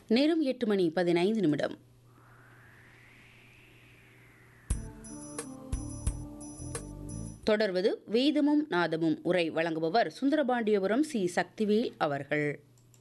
நேரம் எட்டு மணி பதினைந்து நிமிடம் தொடர்வது வேதமும் நாதமும் உரை வழங்குபவர் சுந்தரபாண்டியபுரம் சி சக்திவேல் அவர்கள்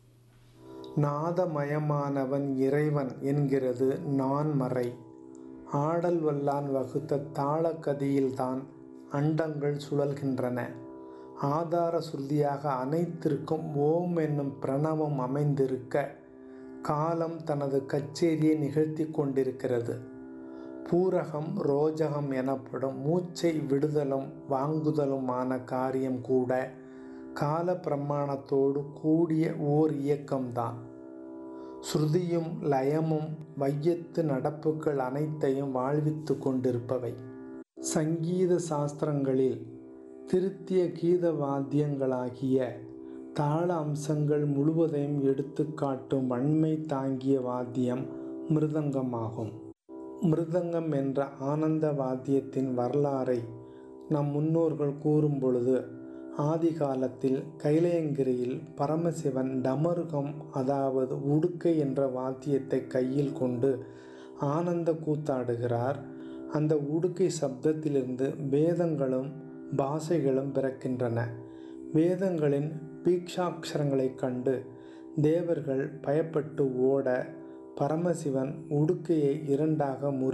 நாதமயமானவன் இறைவன் என்கிறது நான்மறை ஆடல் வல்லான் வகுத்த தாளக்கதியில்தான் அண்டங்கள் சுழல்கின்றன ஆதார சுருதியாக அனைத்திற்கும் ஓம் என்னும் பிரணவம் அமைந்திருக்க காலம் தனது கச்சேரியை நிகழ்த்தி கொண்டிருக்கிறது பூரகம் ரோஜகம் எனப்படும் மூச்சை விடுதலும் வாங்குதலுமான காரியம் கூட கால பிரமாணத்தோடு கூடிய ஓர் இயக்கம்தான் ஸ்ருதியும் லயமும் வையத்து நடப்புகள் அனைத்தையும் வாழ்வித்து கொண்டிருப்பவை சங்கீத சாஸ்திரங்களில் திருத்திய கீத வாத்தியங்களாகிய தாள அம்சங்கள் முழுவதையும் எடுத்து காட்டும் வன்மை தாங்கிய வாத்தியம் மிருதங்கமாகும் மிருதங்கம் என்ற ஆனந்த வாத்தியத்தின் வரலாறை நம் முன்னோர்கள் கூறும் பொழுது ஆதி காலத்தில் கைலையங்கிரியில் பரமசிவன் டமருகம் அதாவது உடுக்கை என்ற வாத்தியத்தை கையில் கொண்டு ஆனந்த கூத்தாடுகிறார் அந்த உடுக்கை சப்தத்திலிருந்து வேதங்களும் பாஷைகளும் பிறக்கின்றன வேதங்களின் பீக்ஷாட்சரங்களைக் கண்டு தேவர்கள் பயப்பட்டு ஓட பரமசிவன் உடுக்கையை இரண்டாக முறி